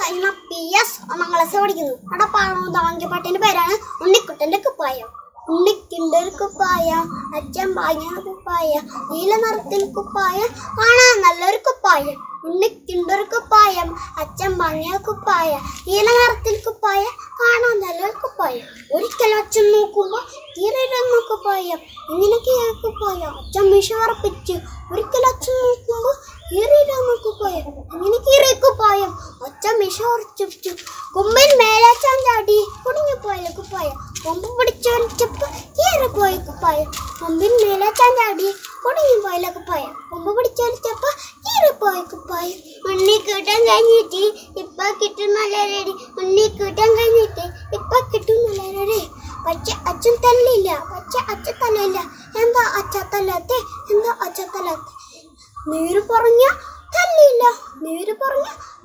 Saima P S ഒന്നാം class പഠിക്കുന്നു അവിടെ പാടുന്ന പാട്ടിന്റെ പേരാണ് ഉണ്ണിക്കുട്ടന്റെ കുപ്പായം ഉണ്ണിക്കിന്റെ ഒരു കുപ്പായം അച്ഛൻ വാങ്ങിയ കുപ്പായ നീല നിറത്തിൽ കുപ്പായം കാണാൻ നല്ലൊരു കുപ്പായം ഉണ്ണിക്കിന്റെ ഒരു കുപ്പായം അച്ഛൻ വാങ്ങിയ കുപ്പായ നീല നിറത്തിൽ കുപ്പായ കാണാൻ നല്ലൊരു കുപ്പായം ഒരിക്കൽ അച്ഛൻ നോക്കുമ്പോ തീരരുന്ന കുപ്പായം ഇങ്ങനെയൊക്കെ കുപ്പായം അച്ഛൻ മിഷ ഉറപ്പിച്ചു ഒരിക്കൽ അച്ഛൻ നോക്കുമ്പോ കീറിയിടാൻ കുപ്പായം അങ്ങനെ കീറിയ കുപ്പായം ഒച്ച മിഷ ഉറച്ചു കൊമ്പിൻ മേലാച്ചാൻ ചാടി കുടുങ്ങി പോയ കുപ്പായം കൊമ്പ് പിടിച്ചു വലിച്ചപ്പോ കീറിപ്പോയ കുപ്പായം കൊമ്പിൻ മേലാച്ചാൻ ചാടി കുടുങ്ങി പോയ കുപ്പായം കൊമ്പ് പിടിച്ചു വലിച്ചപ്പോ കീറിപ്പോയ കുപ്പായം ഉണ്ണി കിട്ടാൻ കഴിഞ്ഞിട്ട് ഇപ്പൊ കിട്ടുന്നല്ലേ ഉണ്ണി കിട്ടാൻ കഴിഞ്ഞിട്ട് ഇപ്പൊ കിട്ടുന്നല്ലേ പക്ഷെ അച്ഛൻ തല്ലില്ല പക്ഷെ അച്ഛൻ തല്ലില്ല എന്താ അച്ഛ തല്ലാത്തെ എന്താ അച്ഛ തല്ലാത്തെ നേര് പറഞ്ഞ തല്ലില്ല നേര് പറഞ്ഞ